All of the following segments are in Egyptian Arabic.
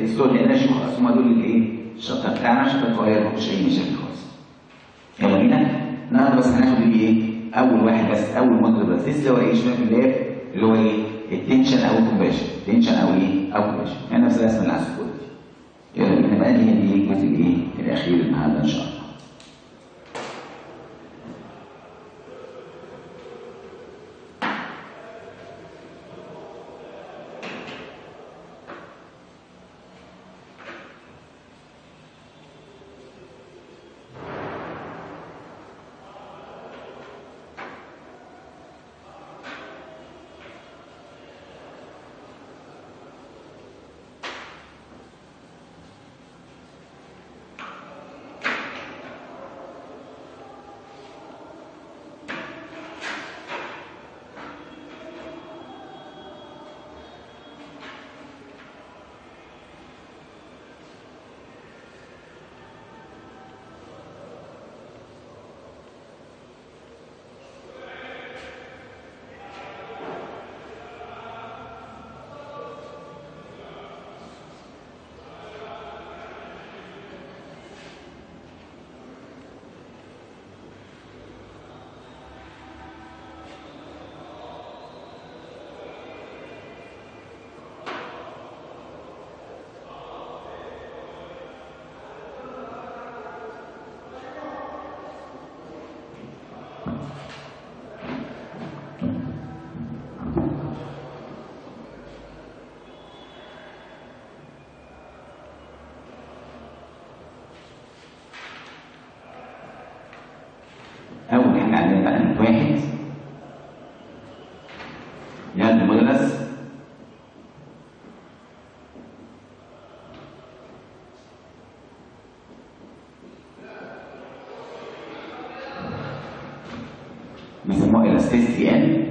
الستور انرجي خلاص هم دول اللي ايه الشابتر بتاعنا شابتر صغير مفيش اي مشاكل خالص يلا بينا النهارده بس هناخد ايه اول واحد بس اول موديل بس اللي هو ايه شويه في اللاب اللي هو ايه التنشن او الكومباشن تنشن او ايه او كومباشن يعني نفس الرسمه اللي على السكور دي يلا بينا بقى اللي هي دي الجزء الايه الاخير النهارده ان شاء الله أول حاجة عندنا بقى واحد يد مدرس بيسموها elasticity N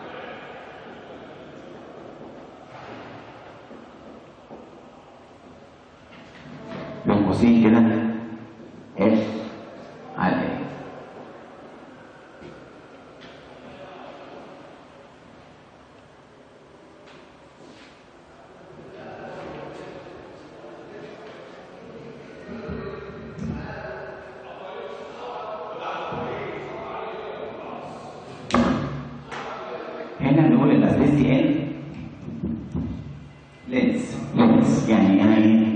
بين قوسين كده F على A هنا نقول الاستيستي ان لينس لينس يعني انا ايه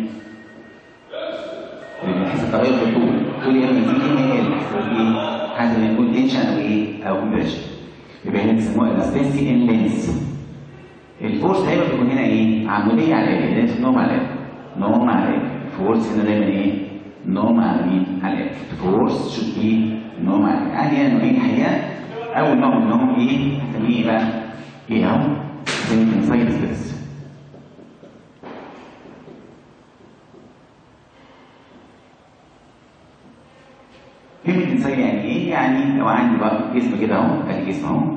بحسب تغير في الطول طول يا اما يزيد يا اما يقل حسب ايه حسب ما يكون تنشن او ايه او كومبريشن يبقى هنا بيسموها الاستيستي ان لينس الفورس دايما بيكون هنا ايه عموديه على ال لينس نوم على ال نوم على ال الفورس هنا دايما ايه نوم على مين على ال الفورس شوت ايه نوم على ال عادي يعني نوعين الحقيقه اول نوع منهم ايه هنسميه ايه بقى ايه اهو سايد ستريس كلمة انسان يعني ايه؟ يعني لو عندي بقى جسم كده اهو ادي جسم اهو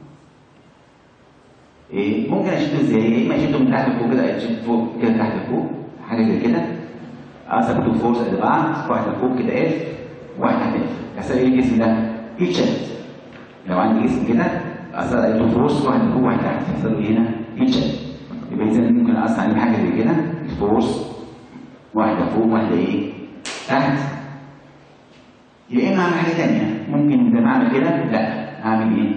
ايه ممكن اشده ازاي؟ يا اما اشده من تحت لفوق كده اشده فوق كده تحت لفوق حاجه زي كده اثبت فورس قد بعض واحده فوق كده اف واحده تحت اف يحصل ايه الجسم ده؟ يتشد لو عندي جسم كده اثر عليه فورس واحده فوق واحده تحت يحصل له هنا يتشد يبقى اذا ممكن اثر عليه بحاجه زي كده الفورس واحده فوق واحده ايه؟ تحت يا اما اعمل حاجه ثانيه ممكن زي ما اعمل كده لا اعمل ايه؟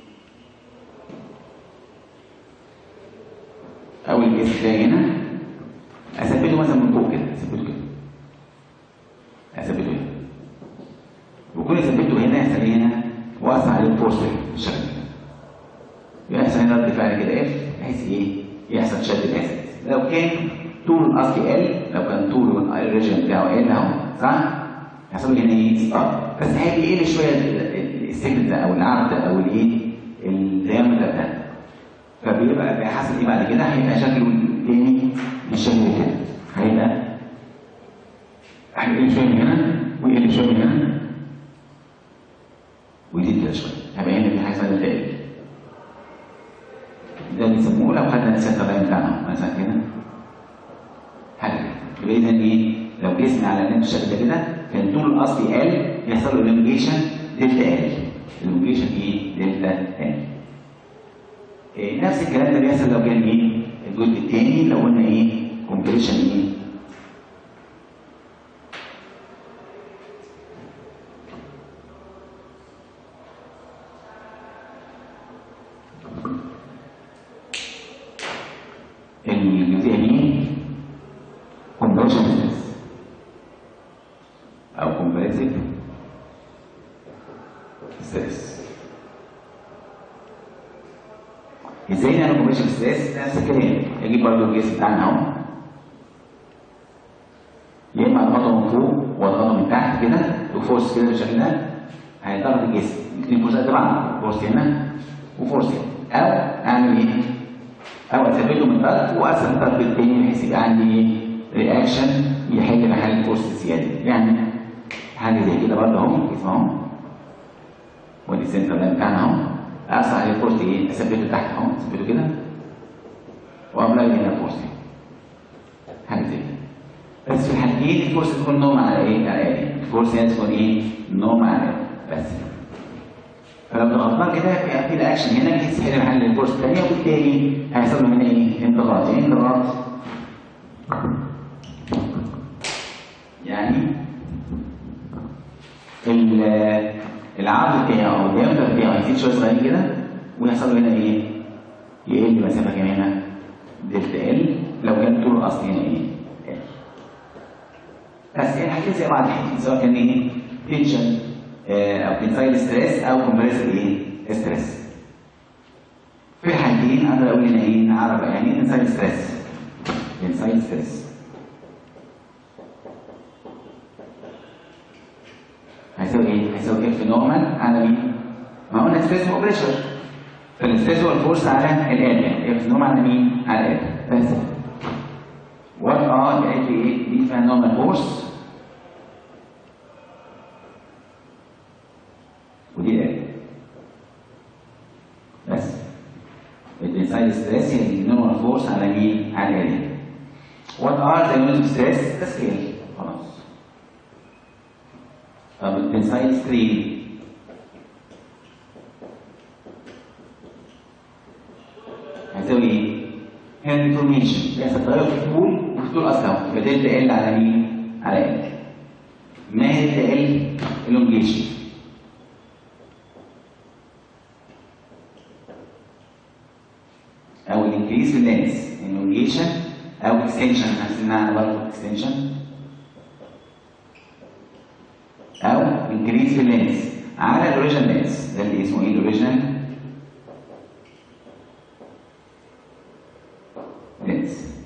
اول جسم ده هنا اثبته مثلا من فوق كده اثبته كده اثبته هنا وكل ثبته هنا يحصل ايه هنا؟ واقف عليه الفورس بالشكل ده يحصل هنا رد فعل كده اف بحيث ايه؟ يحصل شد الاسد لو كان طول الاصلي ال لو كان طول الريجن بتاعه ال اهو صح؟ يحصل له هنا ايه؟ ستارت بس هيبقى يقل شويه السيجنال ده او العرض ده او الايه؟ الديامتر ده فبيبقى بيحصل ايه بعد كده؟ هيبقى شكله تاني بالشكل كده هيبقى هيقل شويه من هنا ويقل شويه من هنا ويزيد كده شويه هيبقى هنا في حاجه اسمها دلتا ده بيسموه لو خدنا السنتر لاين بتاعنا مثلا كده حاجه يبقى اذا ايه لو جسمي على النت بالشكل ده كده كان طول الاصلي ال يحصل له الانجيشن دلتا ال الانجيشن ايه دلتا ال إيه نفس الكلام ده بيحصل لو كان ايه الجزء الثاني لو قلنا ايه كومبريشن ايه الجسم بتاعنا اهو يا اما اضغطه من فوق واضغطه من تحت كده وفورس كده بالشكل ده هيضغط الجسم الاثنين فورسات طبعا فورس هنا وفورس هنا او اعمل ايه؟ او اثبته من الضغط واثبت الضغط التاني بحيث يبقى عندي رياكشن يحل محل الفورس الزياده يعني حاجه زي كده برضه اهو الجسم اهو ودي السنتر ده بتاعنا اهو اقصى عليه الفورس ايه؟ اثبته تحت اهو اثبته كده وابلاي هنا فورس حاجه زي كده بس في الحالتين الفورس تكون نوم على ايه؟ على ايه؟ الفورس هنا تكون ايه؟ نوم على ايه؟ بس فلو ضغطناه كده يبقى في الاكشن هنا بحيث يحل محل الفورس الثانيه وبالتالي هيحصل له هنا ايه؟ انضغاط يعني انضغاط يعني ال- العرض بتاعه او الديامتر بتاعه هيزيد شويه صغيرين كده ويحصل له هنا ايه؟ يقل مسافه كمان هنا دلتا ال لو كان طول الاصلي هنا ايه؟ ال. بس هي الحاجات زي بعض الحاجات سواء كان ايه؟ تنشن او تنسايل ستريس او كومبريسور ايه؟ ستريس. في الحالتين اقدر اقول هنا ايه؟ نعرف يعني ايه تنسايل ستريس؟ تنسايل ستريس. هيساوي ايه؟ هيساوي اف نورمال على مين؟ ما قلنا ستريس هو بريشر فالستريس هو الفورس على الال يعني اف نورمال على مين؟ على ال بس وات ار يعني ايه؟ دي اسمها نورمال فورس ودي ال بس الانسايد ستريس هي النورمال فورس على مين؟ على ال وات ار ذا يونت ستريس ده سكيل خلاص طب التنسايل ستريم هيساوي ايه؟ هنا ديفورميشن بيحصل تغير في الطول وفي الطول اصلا يبقى دلتا ال على مين؟ على ال ما هي دلتا ال؟ الونجيشن او الانكريز في اللينس الونجيشن او اكستنشن نفس المعنى برضه اكستنشن او انكريز في اللينس على الاوريجينال لينس ده اللي اسمه ايه الاوريجينال لينس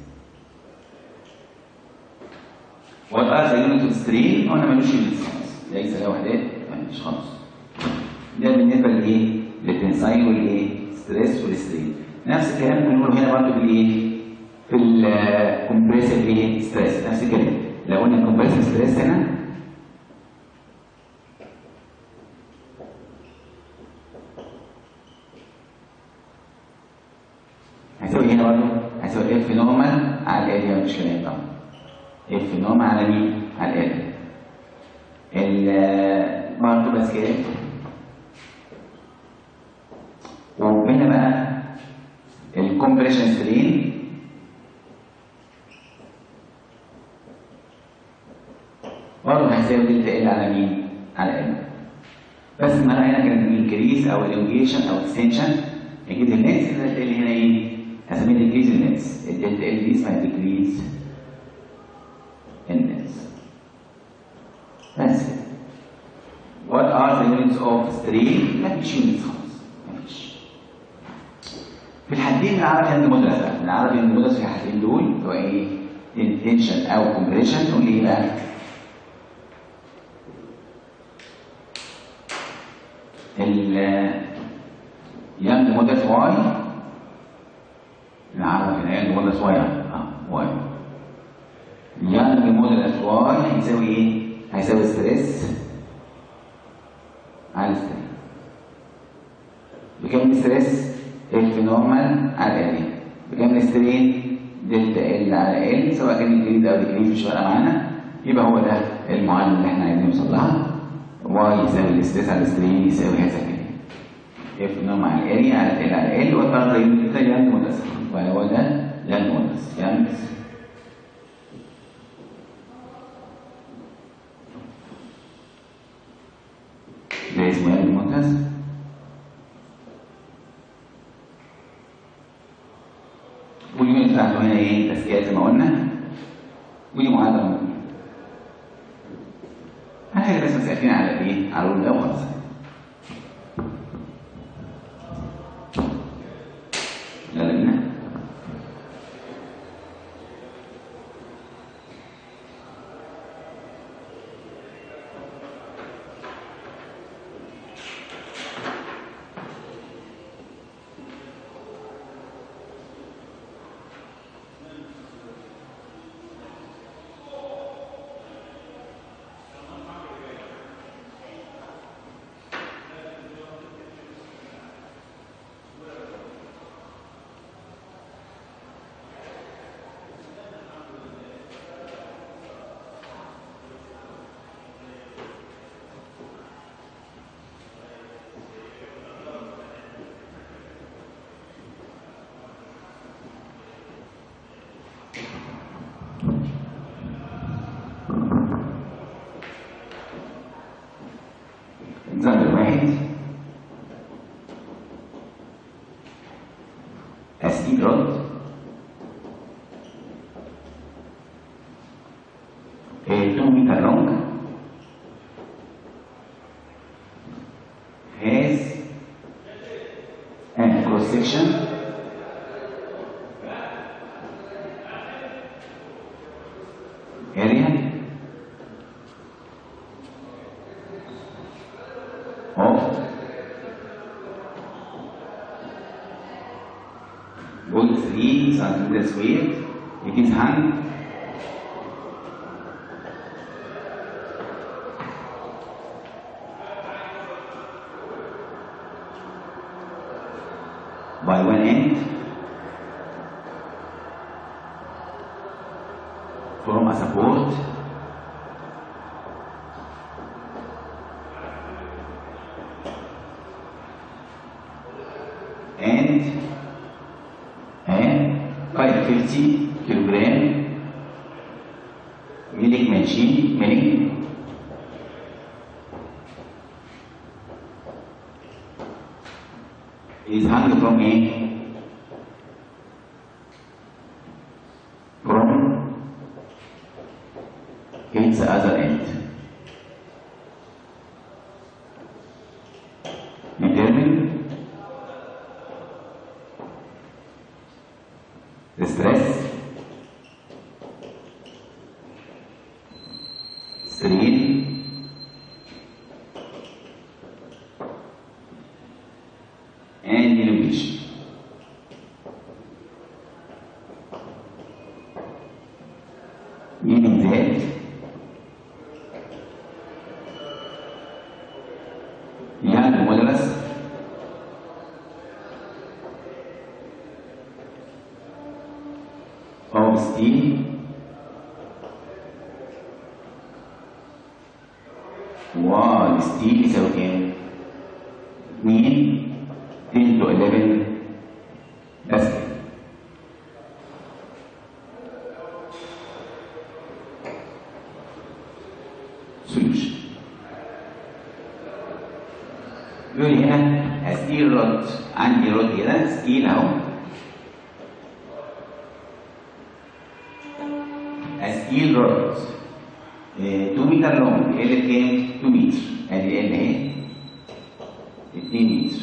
وات ار ذا يونت اوف سترين قلنا ملوش يونتس خالص ليس له وحدات ملوش خالص ده بالنسبه لايه؟ للتنسايل والايه؟ ستريس والسترين نفس الكلام بنقوله هنا برضه في الايه؟ في الكومبريسيف ايه؟ ستريس نفس الكلام لو قلنا الكومبريسيف ستريس هنا هيساوي هنا برضه هيساوي اف نورمال على ال مش كلام طبعا اف نورمال على مين؟ على ال ال برضه بس كده وهنا بقى الكومبريشن سترين برضه هيساوي دلتا ال على مين؟ على ال بس المرة هنا كانت الانكريز او الالونجيشن او اكستنشن يجيب الناس الدلتا ال هنا ايه؟ هسميها ديكريز الناس الدلتا ال دي اسمها ديكريز الناس بس كده What are the units of strain؟ مفيش units خالص مفيش في الحالتين بنعرف هند مدرس بقى بنعرف هند مدرس في الحالتين دول سواء ايه تنشن او كومبريشن نقول ايه بقى ال يانج مودلس واي نعرف ان يانج مودلس واي اه واي يانج مودلس واي هيساوي ايه؟ هيساوي ستريس على ستريس بكام ستريس؟ اف نورمال على ال بكام سترين؟ دلتا ال على ال سواء كان انكريز او ديكريز مش فارقه معانا يبقى هو ده المعادله اللي احنا عايزين نوصل لها واي يساوي الاستريس على السترين يساوي هذا كده اف نورمال على ال على ال على ال والطرد يونت ده يانج مودلس فهو ده يانج مودلس يانج ده اسمه يانج مودلس واليونت بتاعته هنا ايه تسكيات زي ما قلنا ودي معادله مهمه احنا بس مسألين على ايه على الرول ده وخلاص يلا بينا centimeter square. It is hung by one end from a support and and 550 kilogram milling machine milling is hung from a from its other end. Determine the stress, strain, and illumination. Meaning that يعني المدرس of steel والستيل يساوي كام؟ 2 10 to 11 باسكت solution يقول لي هنا ستيل رود عندي رود كده ستيل اهو ستيل رود 2 متر لونج ال كام 2 متر ادي ال اهي 2 متر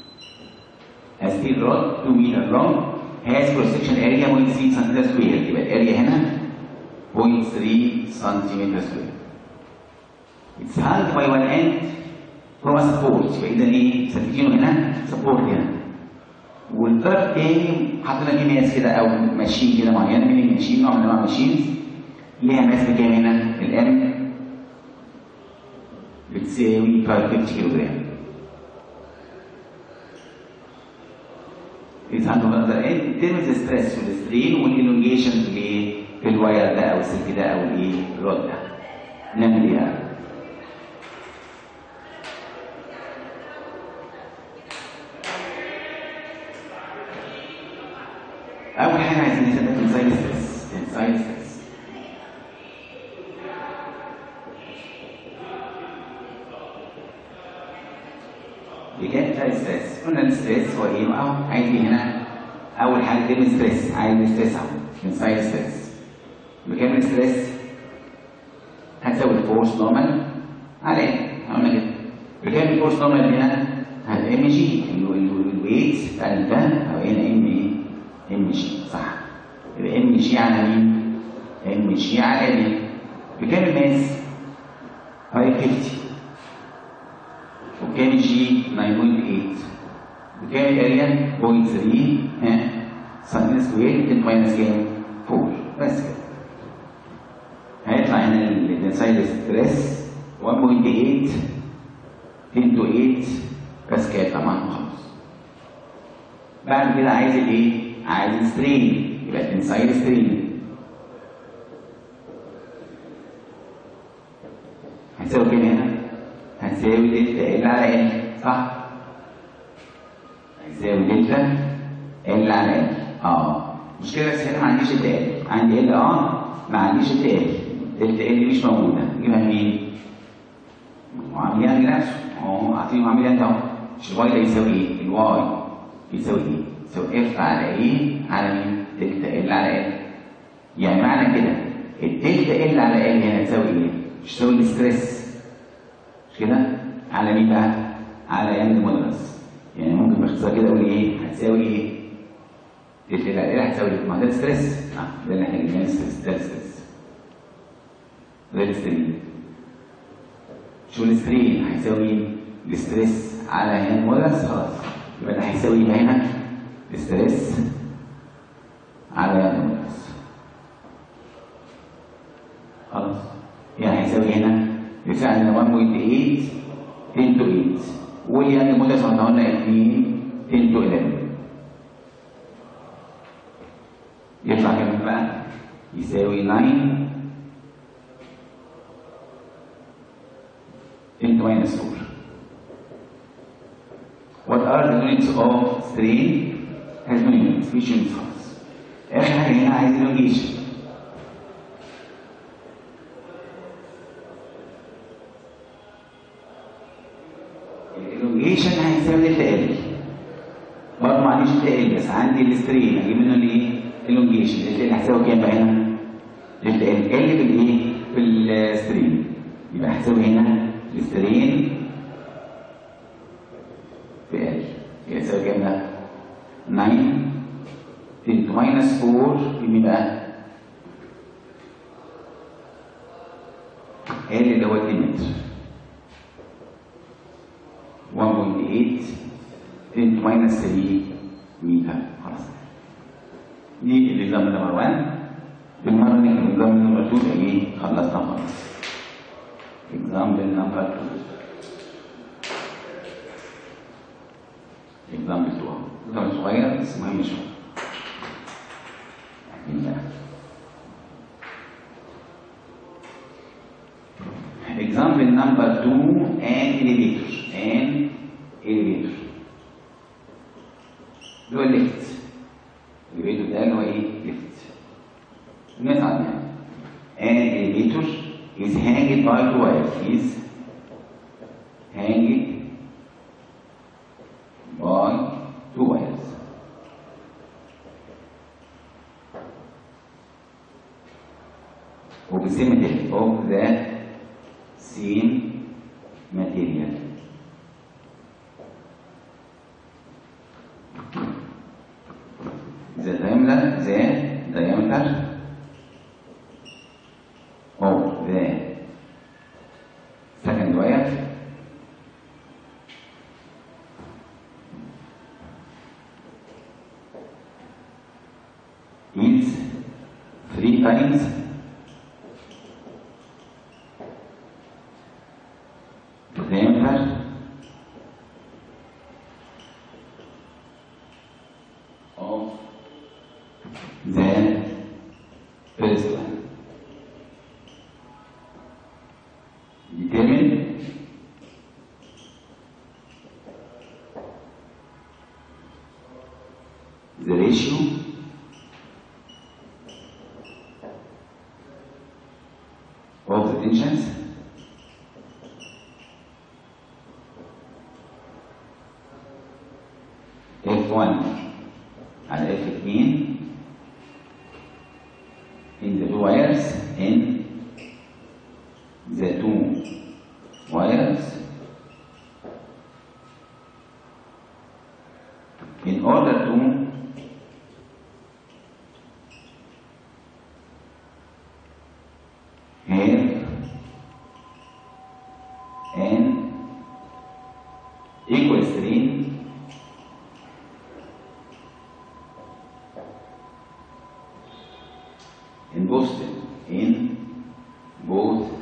ستيل رود 2 متر لونج has cross section area 0.3 سنتيمتر سكوير يبقى الاريا هنا 0.3 سنتيمتر سكوير It's hung by one end from a support يبقى اذا ايه ساتينه هنا سبورت هنا والباب تاني حاطين فيه ماس كده او ماشين كده معينه من الماشين نوع من انواع الماشينز ليها ماس بكام هنا الام بتساوي 550 كيلو جرام It's hung on the other end determines the stress والسترين والالونجيشن في الايه في الواير ده او السلك ده او الايه الرود ده نعمل ايه بقى؟ أول حاجة عايزين نثبت تنسايل ستريس تنسايل ستريس بكام تنسايل ستريس؟ قلنا الستريس هو إيه؟ أهو عايز إيه هنا؟ أول حاجة كلمة ستريس عايز ستريس أهو تنسايل ستريس بكام الستريس؟ هتساوي الفورس نورمال على إيه؟ عملنا كده بكام الفورس نورمال هنا؟ هتبقى ام جي الويت بتاع ده أو هنا ام إيه؟ ام جي صح يبقى ام جي على مين؟ ام جي على ال بكام الماس؟ 550 وكام جي 9.8 بكام الاريا؟ 0.3 ها سنتيمتر سكوير 10 ماينس كام؟ 4 بس كده هيطلع هنا الانسايد ستريس 1.8 10 to 8 باسكال طبعا خلاص بعد كده عايز الايه؟ عايز سترين يبقى الانسايد سترين هتساوي كام هنا؟ هتساوي دلتا ال على ال صح؟ هتساوي دلتا ال على ال اه مش كده بس هنا ما عنديش دلتا ال عندي ال اه ما عنديش دلتا ال دلتا ال مش موجوده يبقى مين؟ معاملها لنفسه اهو عاطيني معاملها اهو مش الواي ده يساوي ايه؟ الواي يساوي ايه؟ يساوي اف على ايه على مين؟ دلتا ال على ال يعني معنى كده الدلتا ال على ال هنا تساوي ايه؟ مش تساوي الستريس مش كده؟ على مين بقى؟ على ام مودولس يعني ممكن باختصار كده اقول ايه؟ هتساوي ايه؟ دلتا ال على ال هتساوي ايه؟ ما هو ده الستريس اه ده اللي احنا جبناه الستريس ده الستريس ده السترين شو السترين هيساوي مين؟ الستريس على هنا مودولس خلاص يبقى ده هيساوي ايه هنا؟ ستريس على نودس خلاص يعني هيساوي هنا يساوي عندنا 1.8 10 to 8 واليانج مودس احنا قلنا 2 10 to 11 يطلع كام بقى؟ يساوي 9 10 to minus 4 What are the units of strain? Has no units, which units خالص. آخر حاجة هنا عايز elongation. الالونجيشن هيساوي دلتا ال برضه ما عنديش دلتا ال بس عندي السترين اجيب منه الايه؟ الالونجيشن دلتا ال هيساوي كام بقى هنا؟ دلتا ال ال في الايه؟ في السترين يبقى هيساوي هنا السترين في ال يساوي كام ده؟ 9 into minus 4 يبقى بقى ال اللي هو 2 متر 1.8 into minus 3 متر خلاص دي الإجزام نمبر 1 بالمرة نكتب الإجزام نمبر 2 يبقى إيه خلصنا خلاص example number 2 example 2 ده صغير بس مهم شوية Example number two, an elevator. An elevator. اللي هو الليفت. elevator ده اللي هو ايه؟ ليفت. نصعد يعني. An elevator is hanged by two wires. Is hanged by two wires. of the same material, of the same material. The diameter, the diameter of the second wire is three times the diameter of the first one. Determine the ratio of the tensions F1 على F2 in the two wires in the two wires in order to have an equal stream in both in both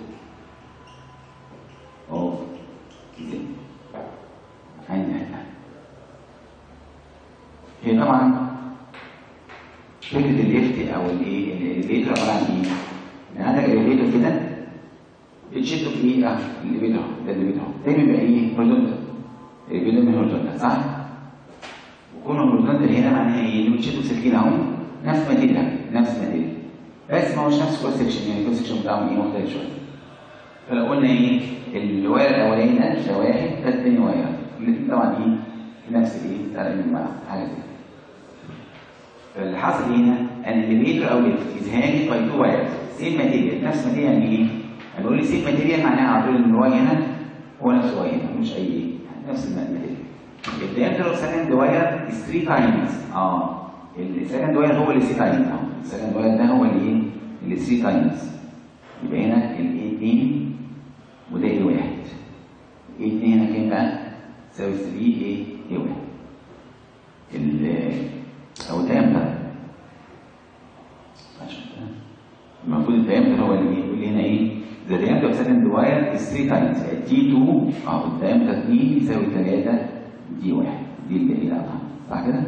of them عندي هنا هي طبعا فكرة الليفت أو الإيه الإليفيتور عبارة عن إيه؟ يعني عندك الإليفيتور كده بتشده في إيه؟ أه الإليفيتور ده الإليفيتور ده بيبقى إيه؟ هوريزونتال الإليفيتور من هوريزونتال صح؟ وكون هوريزونتال هنا معناها إيه؟ اللي بتشده بسكين أهو نفس ماتيريال نفس ماتيريال بس ما هوش نفس كروس سكشن يعني الكروس سكشن بتاعهم ايه مختلف شويه فلو قلنا ايه الواير الاولاني ده ده واحد ده التاني واير الاثنين طبعا ايه نفس الايه تعالى مع حاجه زي كده فاللي حصل هنا ان الليفيتور او ليفت از هانج باي تو وايرز سيم ماتيريال نفس ماتيريال يعني ايه؟ هنقول لي سيم ماتيريال معناها على طول ان الواي هنا هو نفس الواي هنا مش اي ايه نفس الماتيريال الديامتر اوف سكند واير از 3 تايمز اه السكند واير هو اللي 3 تايمز اهو السكند واير ده هو اللي ايه؟ اللي 3 تايمز يبقى هنا ال 2 وده ايه واحد ايه 2 هنا كام بقى؟ تساوي 3 ايه؟ ايه واحد ال او الديامتر هو اللي بيقول لنا ايه ذا diameter اوف second wire is 3 times تي 2 اه الدايمتر 2 يساوي 3 دي 1 دي الجميله طبعا صح كده؟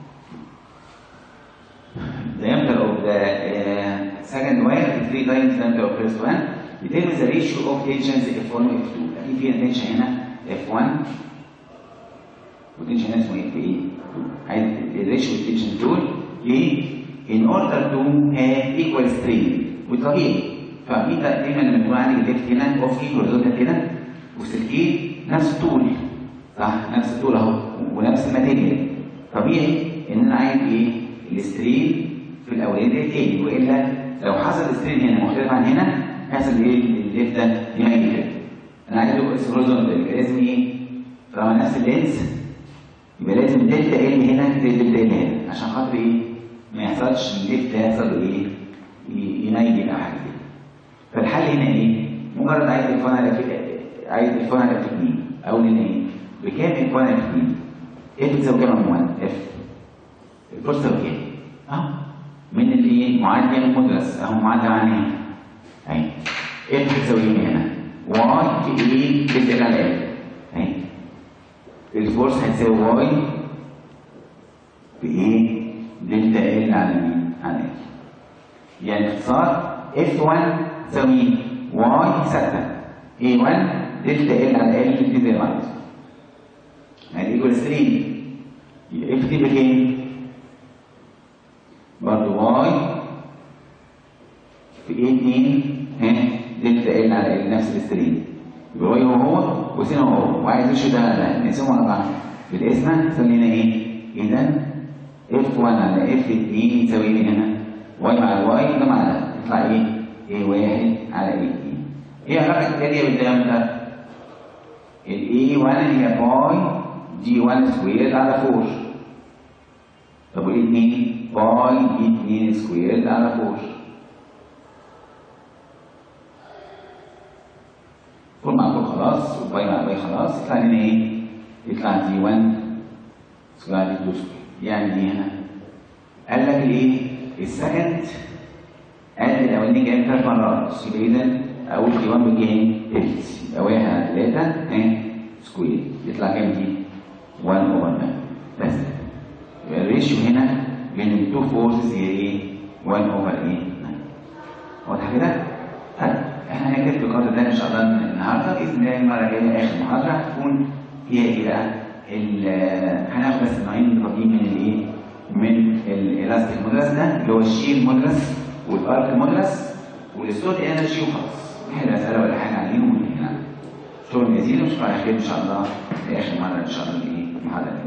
diameter of the uh, second wire is 3 times diameter of first one determine the ratio of tensions F1 و F2 اكيد في tension هنا F1 والتنشن هنا اسمه ايه؟ ايه؟ عايز الريشيو التنشن دول ليه؟ in order to have equal strain وطبيعي فانت دايما لما يكون عندك الليفت هنا اوفكي هوريزونتال كده وسلكين نفس الطول صح نفس الطول اهو ونفس الماتيريال طبيعي ان انا عايز ايه؟ السترين في الاولاني يقل والا لو حصل السترين هنا مختلف عن هنا هيحصل ايه الليفت ده يميل كده انا عايز له هوريزونتال يبقى لازم ايه؟ طالما نفس اللينس يبقى لازم الدلتا ال هنا زي الدلتا ال هنا عشان خاطر ايه؟ ما يحصلش الليفت يحصل له ايه؟ يميل او حاجه كده. فالحل هنا ايه؟ مجرد عايز الفون على عايز الفون على اف 2 او لان ايه؟ بكام الفون على اف 2؟ اف تساوي كام عموما؟ اف الفرصه تساوي كام؟ اهو من الايه؟ معدل المدرس اهو معدل عن هنا اهي اف تساوي ايه هنا؟ واي في ايه؟ دلتا ال على اف اهي الفورس هتساوي واي في ايه؟ دلتا ال على مين؟ على ال. يعني باختصار F1 تساوي واي ثابتة A1 دلتا ال على ال دي زي ما عايز. يعني ايكوال 3 يبقى F دي بكام؟ برضه واي في A2 ها دلتا ال على ال نفس السترين. يبقى واي هو هو وسين هو هو وعايز يشوف ده ده نقسمه على بعض. بالاسم سمينا ايه؟ إذا F1 على F2 يساوي ايه هنا؟ واي مع الواي ده مع ده يطلع ايه؟ ايه واحد على ايه اتنين. ايه علاقة الاريا بالديامتر؟ ال A1 هي باي جي 1 سكوير على 4 طب والايه 2 باي جي 2 سكوير على 4 كل مع كل خلاص والباي مع الباي خلاص يطلع لنا ايه؟ يطلع جي 1 سكوير على 2 سكوير يعني ايه هنا؟ قال لك الايه؟ السكند قال الاولاني جاي ثلاث مرات يبقى اذا اقول دي 1 بكام؟ تلت يبقى 1 على 3 ها سكوير يطلع كام دي؟ 1 اوفر 9 بس يبقى الريشيو هنا بين التو فورسز هي ايه؟ 1 اوفر ايه؟ 9 واضح كده؟ طيب احنا هنكتب القدر ده ان شاء الله النهارده باذن الله المره الجايه اخر محاضره هتكون فيها ايه بقى؟ هناخد بس نوعين الباقيين من الايه؟ من الالاستيك مودرس ده اللي هو الشيل مودرس والارك مودرس والستور انرجي وخلاص نحل مساله ولا حاجه عليهم وننهي شكرا جزيلا واشوفكم على خير ان شاء الله في اخر مره ان شاء الله الايه؟ المحاضره